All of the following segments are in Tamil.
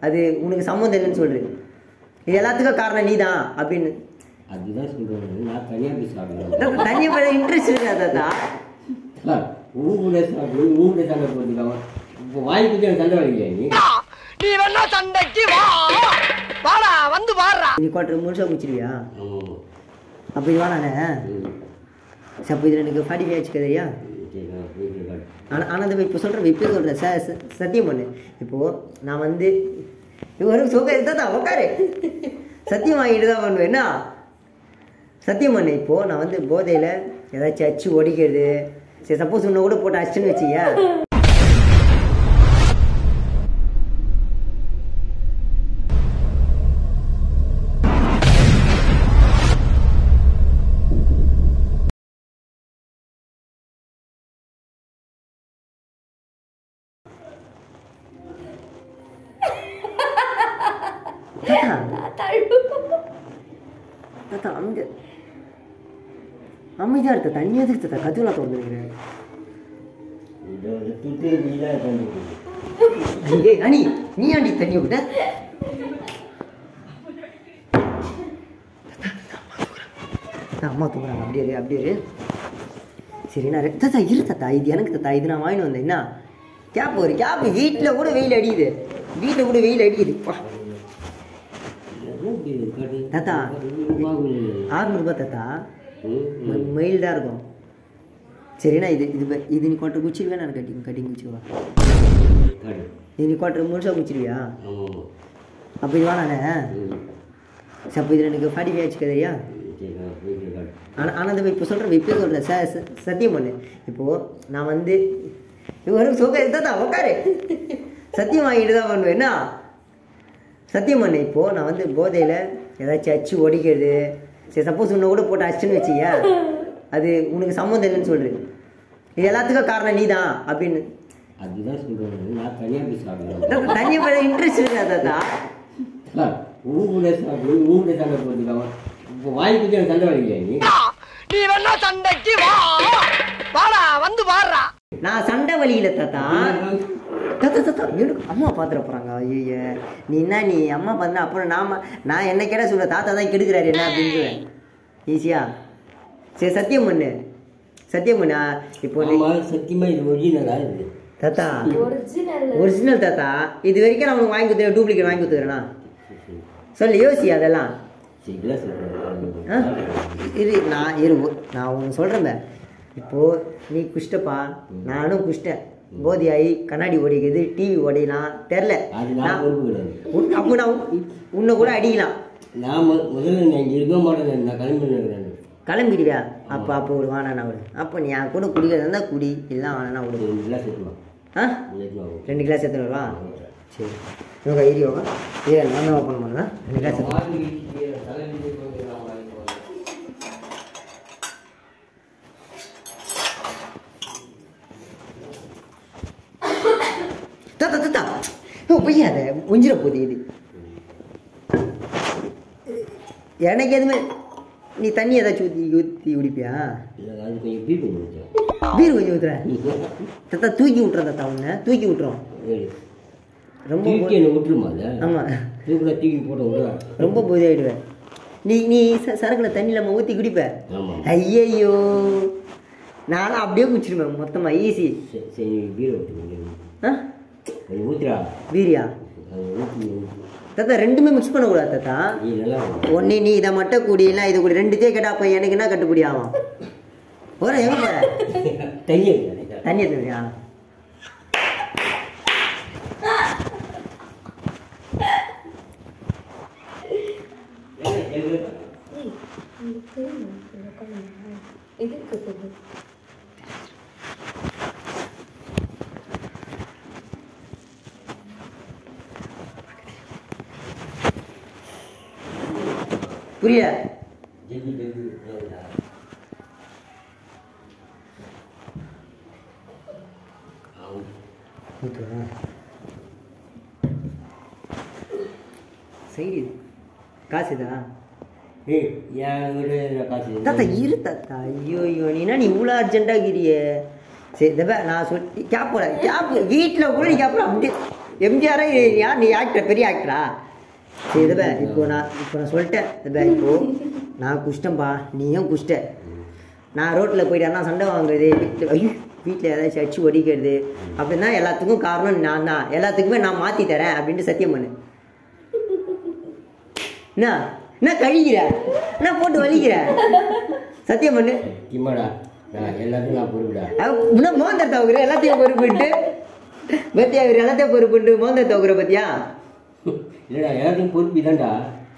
அது உனக்கு சம்மந்தம் இல்லைன்னு சொல்று இது எல்லாத்துக்கும் காரணம் நீ தான் அப்படின்னு அதுதான் சொல்கிறேன் நான் தனியாக போய் சாப்பிடுவேன் தண்ணி பழ இன்ட்ரெஸ்ட் இருக்கா தாத்தா சார் உன் கூட சாப்பிடு உன் கூட சண்டை போட்டுக்காம இப்போ வாய் குத்தி எனக்கு சண்டை வலிக்கல நீ நீ வேணா சண்டைக்கு வா வாடா வந்து பாடுறா நீ குவாட்டர் முழுசாக குடிச்சிருவியா ஆமாம் அப்போ இது வேணாண்ணே ம் சரி அப்போ இதில் எனக்கு ஃபார்ட்டி ஃபைவ் வச்சுக்கதையா சரி நான் வீட்டில் காட்டு ஆனால் ஆனால் அந்த இப்போ சொல்கிறேன் இப்போ சொல்கிறேன் ச ச- சத்தியம் பண்ணு இப்போது நான் வந்து இவரு சுக தான் உட்காரு சத்தியம் வாங்கிட்டு தான் பண்ணுவேன் என்ன சத்தியம் பண்ணு இப்போது நான் வந்து போதையில் ஏதாச்சும் அச்சு ஒடிக்கிறது சரி சப்போஸ் உன்னை கூட போட்டு அச்சுன்னு வச்சியா தாத்தா அங்கே அமைதியாக இருக்க தண்ணி எதுக்கு தாத்தா கதுவெல்லாம் திறந்துருக்கிறேன் இதை விட்டுட்டு நீ தான் கண்டுபிடி ஏய் அனி நீ ஆண்டி தண்ணி விட்ட தாத்தா, அம்மா தூங்குறாங்க அப்படியே இரு, அப்படியே இரு. சரி நான் ரெ- தாத்தா இரு தாத்தா இது எனக்கு தாத்தா இது நான் வாங்கிட்டு வந்தேன் என்ன கேப் ஒரு கேப் வீட்டில் கூட வெயில் அடிக்குது வீட்டில் கூட வெயில் அடிக்குது பா தாத்தா. ஆறுநூறுபா தாத்தா ம- மைல் தான் இருக்கும் சரிண்ணா இது இது ப- இது நீ குவாட்டர் குச்சிருவியா நான் கட்டிங் கட்டிங் குச்சிருவா இது நீ குவாட்டர் முழுசாக குச்சிருவியா அப்போ இது வேணாண்ணே சரி அப்போ இதில் எனக்கு ஃபார்ட்டி ஃபைவ் வச்சுக்கதையா ஆனால் ஆனால் அந்த இப்போ சொல்கிறேன் இப்போ சொல்கிறேன் ச ச- சத்தியம் பண்ணு இப்போது நான் வந்து இவரு சுக தான் உட்காரு சத்தியம் வாங்கிட்டு தான் பண்ணுவேன் என்ன சத்தியம் பண்ணு இப்போது நான் வந்து போதையில் ஏதாச்சும் அச்சு ஒடிக்கிறது சரி சப்போஸ் உன்னை கூட போட்டு அச்சுன்னு வச்சியா அது உனக்கு சம்மந்தம் இல்லைன்னு சொல்று இது எல்லாத்துக்கும் காரணம் நீ தான் அப்படின்னு அதுதான் சொல்கிறேன் நான் தனியாக போய் சாப்பிடுவேன் தண்ணி பழ இன்ட்ரெஸ்ட் இருக்கா தாத்தா சார் உன் கூட சாப்பிடு உன் கூட சண்டை போட்டுக்காம இப்போ வாய் குத்தி எனக்கு சண்டை வலிக்கல நீ நீ வேணா சண்டைக்கு வா வாடா வந்து பாடுறா நான் சண்டை வழியில தாத்தா தாத்தா தாத்தா எனக்கு அம்மா பார்த்துட போகிறாங்க ஐயோ நீ என்ன நீ அம்மா பார்த்தா அப்புறம் நாம நான் என்ன கேட்டால் சொல்ல தாத்தா தான் கெடுக்கிறாரு என்ன அப்படின்றேன் ஈஸியா சரி சத்தியம் பண்ணு சத்தியம் பண்ணு ஆ, இப்போ நீ ஆமா சத்தியமா இது ஒரிஜினலா இது தாத்தா ஒரிஜினல் ஒரிஜினல் தாத்தா இது வரைக்கும் நான் உனக்கு வாங்கி கொடுத்துறேன் டூப்ளிகேட் வாங்கி கொடுத்துறேனா சொல்லு யோசி அதெல்லாம் சரி இல்லை ஆ? சொல்கிறேன் இரு நான் இரு ஒ- நான் ஒன்று சொல்கிறேன் இப்போது நீ குஷ்டப்பா நானும் குஷ்டேன் போதியாகி கண்ணாடி ஓடிக்குது டிவி ஓடிக்கலாம் தெரில அது நான் பொறுப்பு கிடையாது அப்போ நான் உன்- உன்னை கூட அடிக்கலாம் நான் மு- முதல்ல நான் இங்கே இருக்க மாட்டேன் நான் கிளம்பி நிற்கிறேன் கிளம்பிடுவியா அப்போ அப்போ ஒரு வானா விடு அப்போ நீ என் கூட குடிக்கிறதா இருந்தால் குடி இல்லை வானா விடு ரெண்டு கிளாஸ் எடுத்துவான் ஆ எடுத்துவாங்க ரெண்டு கிளாஸ் எத்தனை வருவா சரி யோகா ஏரியோவா ஏ நான் தான் ஓப்பன் பண்ணுறேன் ரெண்டு கிளாஸ் எத்தனை தாத்தா தாத்தா ஓ பையாத உஞ்சிர போகுது இது எனக்கு எதுவுமே நீ தண்ணி ஏதாச்சும் ஊற்றி ஊற்றி குடிப்பியா இல்லை அது கொஞ்சம் பீ பண்ணி வச்சேன் பீர் கொஞ்சம் ஊற்றுற தாத்தா தூக்கி விட்றேன் தாத்தா உன்னை தூக்கி விட்றோம் ரொம்ப தூக்கி என்னை விட்டுருமா இல்லை ஆமாம் தூக்கில தூக்கி போட்டு விடுறா ரொம்ப போதை ஆயிடுவேன் நீ நீ ச- சரக்குல தண்ணி இல்லாமல் ஊற்றி குடிப்ப ஆமாம் ஐயையோ நானும் அப்படியே குடிச்சிருவேன் மொத்தமாக ஈஸி சரி சரி நீ பீரை ஊற்றி ஆ கொஞ்சம் ஊற்றுறா பீரியா அது ஊற்றி ஊற்றி தாத்தா ரெண்டுமே மிக்ஸ் பண்ணக்கூடாது தாத்தா நீ நல்லா ஒன்று நீ இதை மட்டும் குடி இல்லை இது குடி ரெண்டுத்தையும் கேட்டா அப்போ எனக்கு என்ன கட்டுப்படி ஆகும் ஒரு எங்கே போற தண்ணி தண்ணி எடுத்துக்கிறியா எதுக்கு போகுது புரியல ஜெகி ஜெகி ஊற்றுவா சைடு காசு இதா ஏய் என் வீடு காசு தாத்தா இரு தாத்தா ஐயோ ஐயோ நீனா நீ இவ்வளோ அர்ஜென்ட்டாக கிரியே சரி தப்பா நான் சொல்லி கேப் போட கேப் வீட்டில் கூட நீ கேப் அப்படியே எம்ஜிஆரா யார் நீ ஆக்டர் பெரிய ஆக்டரா சரி இதுபே இப்போ நான் இப்போ நான் சொல்லிட்டேன் இதுபே இப்போ நான் குஷ்டம்பா நீயும் குஷ்ட நான் ரோட்டில் போயிட்டு அண்ணா சண்டை வாங்குறது வீட்டில் ஐயோ வீட்டில் ஏதாச்சும் அடிச்சு ஒடிக்கிறது அப்படின்னா எல்லாத்துக்கும் காரணம் நான் தான் எல்லாத்துக்குமே நான் மாற்றி தரேன் அப்படின்ட்டு சத்தியம் பண்ணு என்ன என்ன கழிக்கிற என்ன போட்டு வலிக்கிற சத்தியம் பண்ணு கிமாடா நான் எல்லாத்தையும் நான் பொறுப்புடா இன்னும் மோந்தர் தவக்குற எல்லாத்தையும் பொறுப்புட்டு பத்தியா இவர் எல்லாத்தையும் பொறுப்புட்டு மோந்தர் தவக்குற பத்தியா இல்லைடா எல்லாத்தையும் பொறுப்பு இதான்டா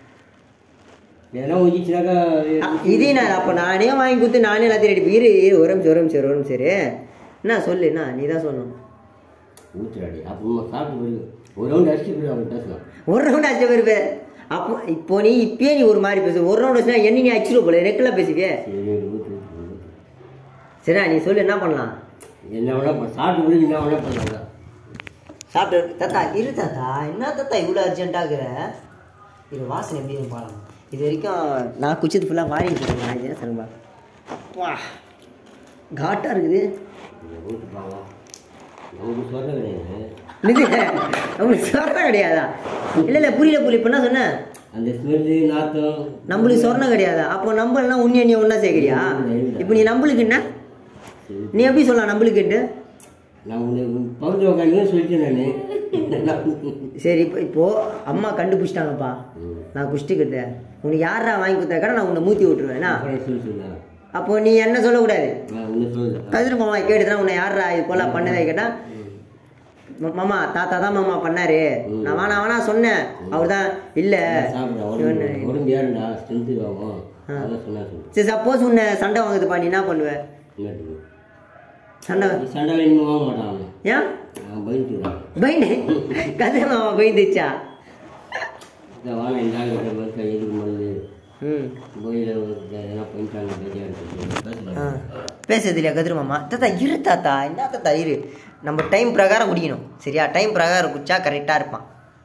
எதனா ஒழிச்சுனாக்கா இதே நான் அப்போ நானே வாங்கி கொடுத்து நானே எல்லாத்தையும் ரெடி இரு இரு ஒரு நிமிஷம் ஒரு நிமிஷம் ஒரு நிமிஷம் இரு. என்ன சொல்லு என்ன நீ தான் சொல்லணும் ஊத்துறாடி அப்புறமா சாப்பிட்டு வருது ஒரு ரவுண்ட் அடிச்சு போய் அவன் பேசலாம் ஒரு ரவுண்ட் அடிச்ச பேர் அப்போ இப்போ நீ இப்பயே நீ ஒரு மாதிரி பேசு ஒரு ரவுண்ட் வச்சுனா என்ன நீ அடிச்சிருவ போல ரெக்கில் பேசுவியே சரி ஊத்து ஊத்து, ஊத்து. சரிடா நீ சொல்லு என்ன பண்ணலாம் என்ன வேணா பண்ண- சாப்பிட்டு வருது என்ன வேணா பண்ணலாம் சாப்பிட்டு தாத்தா இரு தாத்தா என்ன தாத்தா இவ்வளோ அர்ஜென்ட்டாகிற இது வாசனை எப்படி இருக்கும் பாலம் இது வரைக்கும் நான் குச்சது ஃபுல்லாக மாறி இருக்கேன் நான் இது சரிங்களா வா காட்டாக இருக்குது ஊத்து பாவம் நமக்கு சொல்ல கிடையாது இது உங்களுக்கு சொர்ணம் கிடையாதா இல்லை இல்லை புரியல புரியல இப்போ என்ன சொன்னேன் அந்த ஸ்மெல்லு நாத்தம் நம்மளுக்கு சொர்ணம் கிடையாதா அப்போ நம்மளெலாம் உன்னிய நீ ஒன்றா சேர்க்கிறியா இப்போ நீ நம்மளுக்கு என்ன நீ எப்படி சொல்லலாம் நம்மளுக்குன்ட்டு நான் உன்னை பவுண்டர் உட்காந்து சொல்லிட்டேன் நான் சரி இப்போ இப்போது அம்மா கண்டுபிடிச்சிட்டாங்கப்பா நான் குஷ்டிக்கிறத உனக்கு யாரா வாங்கி கொடுத்தா கடை நான் உன்னை மூத்தி விட்டுருவேன் அப்புறம் சொல்லி சொன்னா அப்போ நீ என்ன சொல்லக்கூடாது நான் உன்னை சொல்லுறேன் கதிர் மாமா கேட்டுதான் உன்னை யாரா இது போல பண்ணதே கேட்டா ம- மாமா தாத்தா தான் மாமா பண்ணாரு நான் வேணா வேணா சொன்னேன் அவர் தான் இல்லை சாப்பிட உடம்பு உடம்பு ஏறண்டா ஸ்ட்ரென்த்து ஆகும் அதான் சொன்னா சொல்லு சரி சப்போஸ் உன்னை சண்டை வாங்குதுப்பா நீ என்ன பண்ணுவ என்னட்டு சண்டை சண்டால இன்னும் வாங்க மாட்டான் அவன் ஏன் அவன் பயந்துக்கிறான் பயந்து கதிர் மாமா பயந்துச்சா இந்த வாழை இந்த ஆள் கிட்ட மறுக்க எதுக்கு மருந்து ம் கோயில எதனா பண்ணிட்டாங்க பேசியா ஆ. இருக்கு பேசுறது இல்லையா கதிர் மாமா தாத்தா இரு தாத்தா என்ன தாத்தா இரு நம்ம டைம் பிரகாரம் குடிக்கணும் சரியா டைம் பிரகாரம் குடிச்சா கரெக்டாக இருப்பான்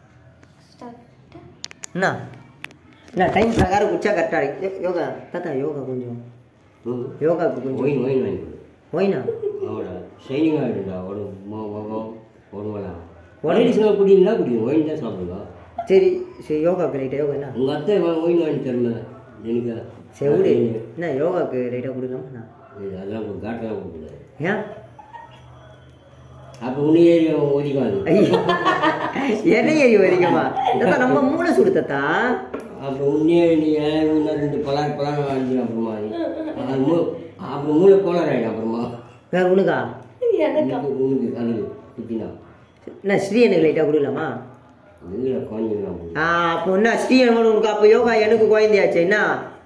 என்ன என்ன டைம் பிரகாரம் குடிச்சா கரெக்டாக இருக்கு யோ- யோகா தாத்தா யோகா கொஞ்சம் யோகாவுக்கு கொஞ்சம் ஒயின் ஒயின் வாங்கி கொடு ஓய்னா அவனோட ஷைனிங் ஆகிடுடா உடம்பு மு- முகம் உடம்பெல்லாம் உடம்பு- லேடிஸ்லாம் குடிங்களா குடிங்க ஒயின் தான் சாப்பிடுங்க சரி சரி யோகாவுக்கு லைட்டாக யோகா என்ன உங்கள் அத்தை ஒயின் வாங்கி தரல எனக்கு சரி விடு என்ன யோகாவுக்கு லைட்டாக கொடுக்கலாமா இது அதெல்லாம் ஒரு காட்டெல்லாம் கொடுக்கூடாது ஏன் அப்போ உன்னை ஏறி அவன் ஒதுக்காது ஐயோ என்ன ஏறி வரைக்குமா தாத்தா நம்ம மூளை சுடு தாத்தா அப்புறம் உன்னே நீ இன்னும் ரெண்டு பலார் பலார் வாங்கி அப்புறமா அது மூ அப்புறம் மூளை கோளாறு ஆகிடும் அப்புறமா வேற உனக்கா எனக்கா உனக்கு உனக்கு அது குத்தினா என்ன ஸ்ரீ எனக்கு லைட்டாக கொடுக்கலாமா இல்லை குழந்தைங்களாம் போகும் ஆ அப்போ என்ன ஸ்ரீரமன் உனக்கு அப்போ யோகா எனக்கு குழந்தையாச்சு என்ன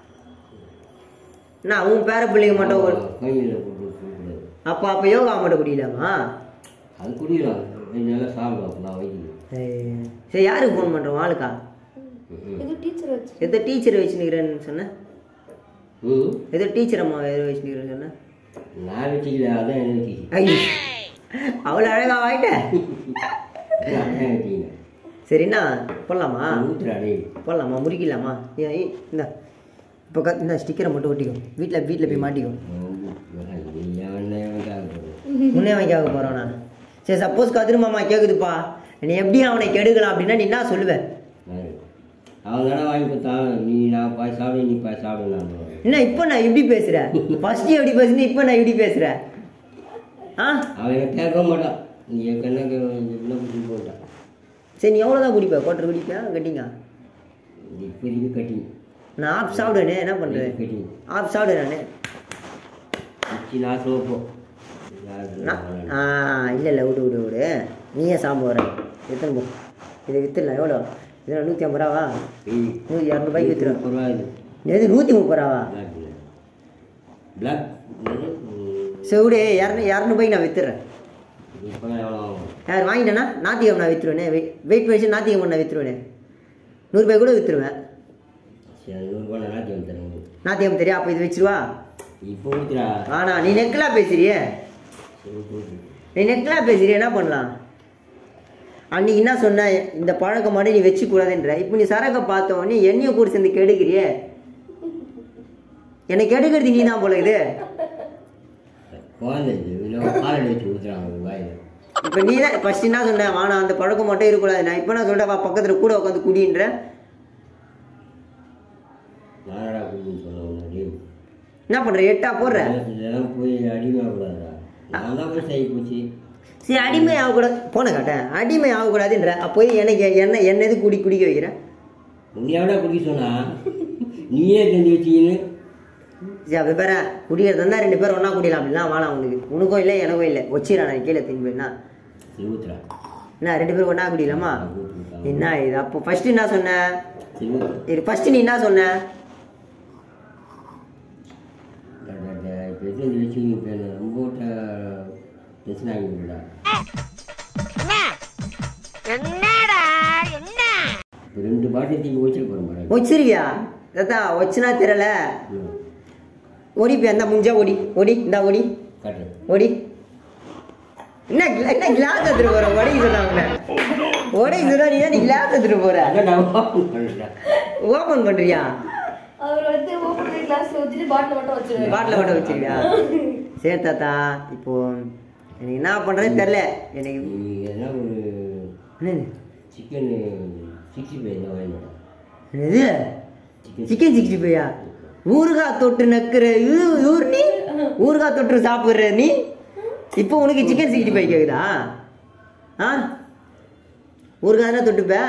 என்ன உன் பேர பிள்ளைங்க மட்டும் ஒரு குழந்தைங்கள போட்டு கொடுக்கூடாது அப்போ அப்போ யோகா மட்டும் குடிக்கலாமா அது குடிக்கலாம் ரெண்டு நல்லா சாப்பிடும் அப்போ நான் வைக்கணும் ஏய், சரி யாருக்கு ஃபோன் பண்ணுறோம் ஆளுக்கா இது டீச்சர் வச்சு எதோ டீச்சரை வச்சுருக்கிறேன்னு சொன்னேன் ம் ஏதோ டீச்சர் அம்மா வேறு வச்சுருக்கிறேன்னு சொன்னேன் நான் வச்சுக்கல அதான் என்ன வச்சுக்கி ஐயோ அவ்வளோ அழகா வாங்கிட்ட அதான் வச்சுக்கினேன் சரிண்ணா போடலாமா ஊத்துறாடே போடலாமா முறிக்கலாமா ஏன் ஏய், இந்தா இப்போ க இந்த ஸ்டிக்கரை மட்டும் ஒட்டிக்கோ வீட்டில் வீட்டில் போய் மாட்டிக்கோ முன்னே வாங்கி கேட்க போகிறோம் நான் சரி சப்போஸ் கதிர் மாமா கேட்குதுப்பா நீ எப்படி அவனை கெடுக்கலாம் அப்படின்னா நீ என்ன சொல்லுவேன் அவன் தானே வாங்கி கொடுத்தான் நீ நான் பாய் சாப்பிடு நீ பாய் சாப்பிடு நான் என்ன இப்போ நான் இப்படி பேசுகிறேன் ஃபர்ஸ்ட் எப்படி பேசுனேன் இப்போ நான் இப்படி பேசுகிறேன் ஆ அவன் எனக்கு கேட்க மாட்டான் நீ என் கண்ணக்கு என்ன பிடிச்சி போட்டான் சரி நீ எவ்வளோ தான் குடிப்ப குவாட்டர் குடிப்பியா கட்டிங்க இப்போதைக்கு கட்டிங் நான் ஆப் சாப்பிடுவேனே என்ன பண்ணுறேன் கட்டிங் ஆப் சாப்பிடுவேன் நான் வச்சு நான் சோப்போம் நான் ஆ இல்லை இல்லை விடு விடு விடு நீயே சாப்பிட வர எத்தனை போ இதை வித்துடலாம் எவ்வளோ இதில் நூற்றி ஐம்பது ரூபாவா நூற்றி இரநூறுபாய்க்கு வித்துருவேன் ரூபா இது எது நூற்றி முப்பது ரூபாவா பிளாக் சரி விடு இரநூ இரநூறுபாய்க்கு நான் வித்துறேன் இப்போலாம் எவ்வளோ ஆகும் யார் வாங்கிட்டேன்னா நாத்திகம் நான் வித்துருவேனே வெயிட் வெயிட் வச்சு நாத்திகம் நான் வித்துருவேனே நூறுபாய் கூட வித்துருவேன் சரி நூறுரூபா நான் நாட்டி வந்து தரேன் நாத்திகம் தெரியா அப்போ இது வச்சிருவா இப்போ ஊத்துறா ஆனா நீ நெக்கலா பேசுறியே சரி ஊத்து நீ நெக்கலா பேசுறிய என்ன பண்ணலாம் அன்னைக்கு என்ன சொன்ன இந்த பழக்கம் மட்டும் நீ வச்சு கூடாதுன்ற இப்போ நீ சரக்கை பார்த்த உடனே என்னையும் கூட சேர்ந்து கெடுக்கிறியே என்னை கெடுக்கிறது நீ தான் போல இது குழந்தை இது இல்லை பால் வச்சு ஊற்றுறாங்க வாயில் இப்போ நீ தான் ஃபர்ஸ்ட் என்ன சொன்ன வானா அந்த பழக்கம் மட்டும் இருக்கக்கூடாது நான் இப்போ நான் சொல்கிறேன் வா பக்கத்தில் கூட உட்காந்து குடின்ற நானடா குடின்னு சொல்ல முன்னாடி என்ன பண்ணுற எட்டா போடுற இதெல்லாம் போய் அடிமையாகக்கூடாதா நான் தான் போய் செய்ய போச்சு சரி அடிமை ஆகக்கூடாது போன காட்டேன் அடிமை ஆகக்கூடாதுன்ற அப்போ எனக்கு என்ன என்ன எது குடி குடிக்க வைக்கிற உன்னையோட குடிக்க சொன்னா நீயே செஞ்சு வச்சிக்கின்னு சரி அப்போ பேர குடிக்கிறது இருந்தால் ரெண்டு பேரும் ஒன்றா குடிக்கலாம் அப்படிலாம் வேணாம் உனக்கு உனக்கும் இல்லை எனக்கும் இல்லை வச்சிடா நான் கீழே திரும்பி என்ன சரி ஊத்துறா என்ன ரெண்டு பேரும் ஒன்றா குடிக்கலாமா என்ன இது அப்போ ஃபர்ஸ்ட் என்ன சொன்ன சரி ஊத்து இது ஃபர்ஸ்ட் நீ என்ன சொன்ன இப்போ எது வச்சுக்கிங்க இப்போ என்ன ரொம்ப டென்ஷன் ஆகிடுங்களா என்னடா என்ன இப்போ ரெண்டு பாட்டில் தூக்கி வச்சிருக்க போகிறேன் மேடம் வச்சிருக்கியா தாத்தா வச்சுனா தெரியல ஓடி போய் அந்த முடிஞ்சா ஓடி ஓடி இந்தா ஓடி காட்டுறேன் ஓடி என்ன gla- என்ன கிளாஸ் எடுத்துட்டு போற உடைக்கு சொன்னாங்க உடைக்கு சொன்னா நீ நீ கிளாஸ் எடுத்துட்டு போற அதான் நான் ஓப்பன் பண்ணுறேன் ஓபன் பண்றியா அவர் வந்து ஓப்பன் பண்ணி கிளாஸ்ல வச்சுட்டு பாட்டில் மட்டும் வச்சிருவாரு பாட்டில மட்டும் வச்சிருக்கியா சரி தாத்தா இப்போ எனக்கு என்ன பண்றதுன்னு தெரியல எனக்கு நீ எதனா ஒரு என்னது சிக்கன் சிக்ஸ்டி ஃபைவ் தான் வாங்கினோம் என்னது சிக்கன் சிக்ஸ்டி ஃபைவா ஊறுகாய் தொட்டு நக்குற ஊ- ஊர் நீ ஊறுகாய் தொட்டு சாப்பிடுற நீ இப்போ உனக்கு சிக்கன் சிக்ஸ்டி ஃபைவ் கேக்குதா ஆ ஊறுகாய் தானே தொட்டுப்ப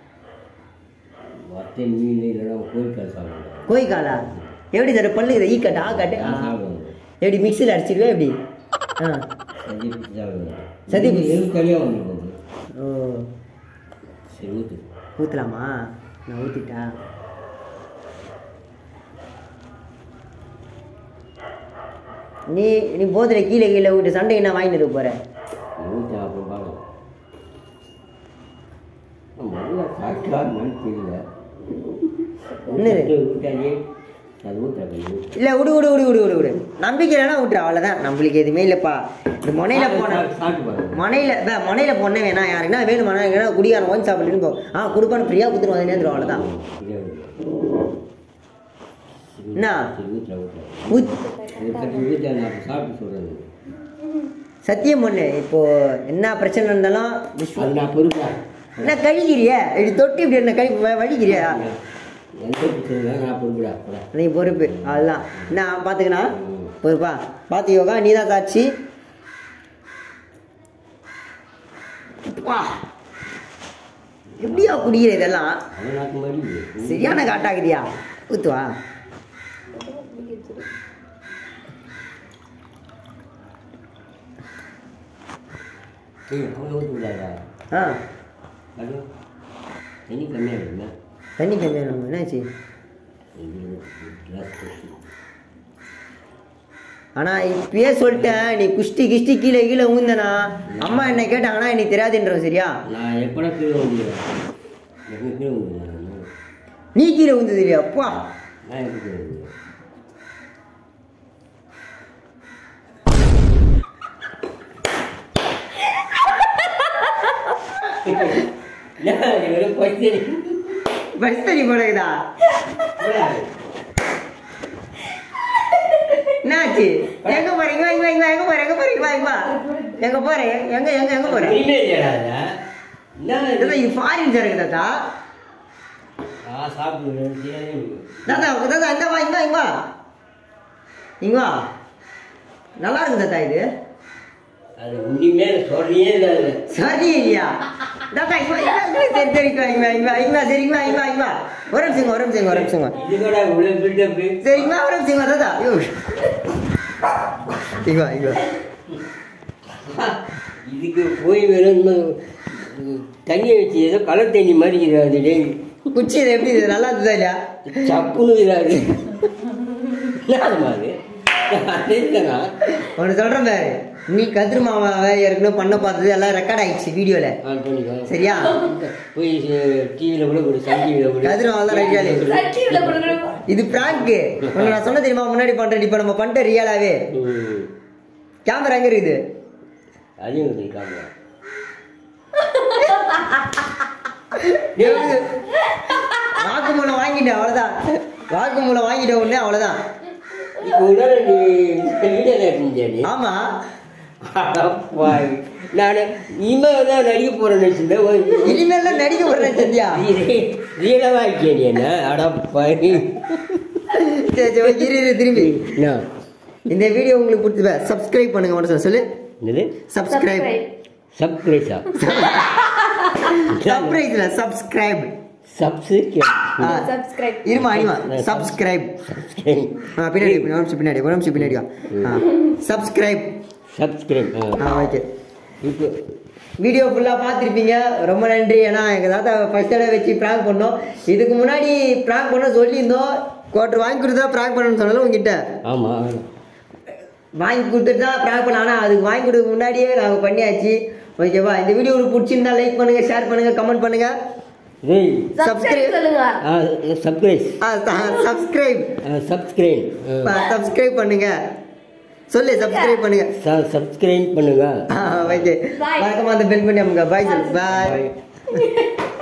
வத்தை மீன் இல்லைன்னா கோழிக்கால் சாப்பிடுவேன் கோயிக்காலா எப்படி சார் பல்லுக்குது ஈ கட்டா கட்டு ஆ. நான் சாப்பிடுவேன் எப்படி மிக்சியில் அடிச்சிருவே எப்படி ஆ சதி பிடிச்சி சாப்பிடுவேன் சதி பிடிச்சி? எது தனியாக வந்துருக்கும் ஓ சரி ஊற்று ஊற்றலாமா நான் ஊற்றிட்டா நீ நீ போதில் கீழே கீழே விட்டு சண்டை என்ன வாங்கிட்டு இருக்க போற ஊற்றி அப்புறம் பார்க்கலாம் முதல்ல சாப்பிட்டாருன்னு தெரியல என்னது? ஊட்டாலே அது ஊற்றுறேன் இல்லை விடு விடு விடு விடு விடு விடு நம்பிக்கை இல்லைனா விட்டுரு அவ்வளோதான் நம்மளுக்கு எதுவுமே இல்லைப்பா இந்த முனையில போன சாப்பிட்டு பாருங்க மனையில அதான் மனையில பொண்ணே வேணா யாருன்னா வேணும் மனை வேணா குடியாரம் ஓன் சாப்பிடுன்னு போ ஆ கொடுப்பான்னு ஃப்ரீயாக கொடுத்துருவோம் அது நேரம் அவ்வளோதான் என்ன? சரி ஊற்றுறேன் ஊற்றுறேன் ஊத் இது கட்டி வீட்டில் நான் அப்போ சாப்பிட்டு சொல்கிறேன் சத்தியம் பண்ணு இப்போ என்ன பிரச்சனை இருந்தாலும் விஸ்வ அது நான் பொறுப்பேன் என்ன கழிக்கிறிய இப்படி தொட்டி இப்படி என்ன கழி வ- வலிக்கிறியா எந்த பிரச்சனை நான் பொறுப்புடா போடா நீ பொறுப்பு அதெல்லாம் என்ன பார்த்துக்கணா பொறுப்பா பார்த்து யோகா நீ தான் சாட்சி வா எப்படியா குடிக்கிற இதெல்லாம் அவன் நாக்கு மாதிரி சரியான காட்டாக்குதியா ஊத்துவா ஏய் அவனை ஊற்று விடாதா ஆ அது தண்ணி கம்மியாக இருக்குங்க தண்ணி கம்மியாக என்னாச்சு கிளாஸ் கொட்டி ஆனால் இப்பயே சொல்லிட்டேன் நீ குஷ்டி கிஷ்டி கீழே கீழே ஊந்தனா அம்மா என்ன கேட்டாங்கன்னா எனக்கு தெரியாதுன்றோம் சரியா நான் எப்படா கீழே வந்துடுவேன் எப்படி கீழே வந்துடுவேன் நான் நீ கீழே ஊந்தது இல்லையா அப்பா நான் எப்படி கீழே வந்துடுவேன் வெறும் பச்சை பஸ் தண்ணி போடுதா என்னாச்சு எங்க போற இங்க வா, இங்க வா, இங்க வா, எங்க போற எங்க போற இங்க வா, இங்க வா. எங்க போற எங்க எங்க எங்க போற உண்மையே இல்லையாடா என்ன தாத்தா, இது ஃபாரின் சார் தாத்தா நான் சாப்பிடுவேன் தெரியாதே எனக்கு. தாத்தா தாத்தா இந்த வா இங்க வா, இங்க வா இங்க வா நல்லா இருக்கு தாத்தா இது அது உண்மையுமே சொல்றியே இல்லை அதுல. சரி இல்லையா தாத்தா இங்க வா, இங்க வா, சரி சரி இங்க வா, இங்க வா, இங்க வா, இங்க வா, சரி இங்க வா, இங்க வா, இங்க வா. ஒரு நிமிஷம் ஒரு நிமிஷம் ஒரு நிமிஷம் இது கூட இவ்வளோ பில்டப்பு சரி இங்க வா, ஒரு நிமிஷம் இங்க வா, தாத்தா ஐயோ. இங்க வா இங்க வா இதுக்கு போய் வேணும் தண்ணியை வச்சு ஏதோ கலர் தண்ணி மாதிரி இருக்குது அது டேய் குச்சி இது எப்படி இது நல்லா இருந்ததா இல்லையா சப்புன்னு இதாது என்னதுமா அது அதே தானா ஒன்று சொல்கிறேன் பாரு நீ கதிர் மாமா ஏற்கனவே பண்ண பார்த்தது எல்லாம் ரெக்கார்ட் ஆயிடுச்சு வீடியோவில் ஆன் பண்ணிக்கோ சரியா போய் டிவியில் கூட கொடு சன் டிவியில் கூட கதிர் மாமா தான் ரெடியாலே சட்டியில கொடுக்கணும் இது பிராங்க் உன்னை நான் சொன்ன தெரியுமா முன்னாடி பண்ணுறேன் இப்போ நம்ம பண்ணிட்ட ரியலாவே ம். கேமரா எங்கே இருக்குது அதையும் கொஞ்சம் காமியா வாக்குமூலம் வாங்கிட்டேன் அவ்வளோதான் வாக்குமூலம் வாங்கிட்ட உடனே அவ்வளோதான் இப்போ உடனே நீ வீடியோ செஞ்சா நீ ஆமா அடப்பாவி. நான் இனிமேல் தான் நடிக்க போகிறேன்னு வச்சுருந்தேன் இனிமேல் தான் நடிக்க போடுறேன் சந்தியா ரியலாக இருக்கே நீ என்ன அடப்பா சரி சரி ஓகே, இரு இரு திரும்பி என்ன இந்த வீடியோ உங்களுக்கு பிடிச்சத சப்ஸ்கிரைப் பண்ணுங்க மட்டும் சொல்லு என்னது சப்ஸ்கிரைப் சப்ஸ்கிரைஸா சர்ப்ரைஸ்ல சப்ஸ்கிரைப் சப்ஸ்கிரைப் சப்ஸ்கிரைப் இருமா அனிமா சப்ஸ்கிரைப் ஆ பின்னாடி ஒரு நிமிஷம் பின்னாடி ஒரு நிமிஷம் பின்னாடி வா ஆ சப்ஸ்கிரைப் சப்ஸ்கிரைப் ஆ ஓகே இப்போ வீடியோ ஃபுல்லாக பார்த்துருப்பீங்க ரொம்ப நன்றி ஏன்னா எங்கள் தாத்தா ஃபஸ்ட் தடவை வச்சு ப்ராங்க் பண்ணோம் இதுக்கு முன்னாடி ப்ராங்க் பண்ண சொல்லியிருந்தோம் குவார்டர் வாங்கி கொடுத்தா ப்ராங்க் பண்ணணும்னு சொன்னாலும் உங்ககிட்ட ஆமாம் வாங்கி கொடுத்துட்டு தான் ப்ராங்க் பண்ண ஆனால் அதுக்கு வாங்கி கொடுக்க முன்னாடியே நாங்கள் பண்ணியாச்சு ஓகேவா இந்த வீடியோ உங்களுக்கு பிடிச்சிருந்தா லைக் பண்ணுங்கள் ஷேர் பண்ணுங்கள் கமெண்ட் பண்ணுங்கள் டேய் சப்ஸ்கிரைப் சொல்லுங்க சப்ஸ்கிரைஸ் சப்ஸ்கிரைப் சப்ஸ்கிரைப் சப்ஸ்கிரைப் பண்ணுங்க சொல்லு சப்ஸ்கிரைப் பண்ணுங்க சப்ஸ்கிரைப் பண்ணுங்க ஓகே Bye. மறக்காம அந்த பெல் பண்ணி அமுங்க பாய் சொல்லு பாய் Bye.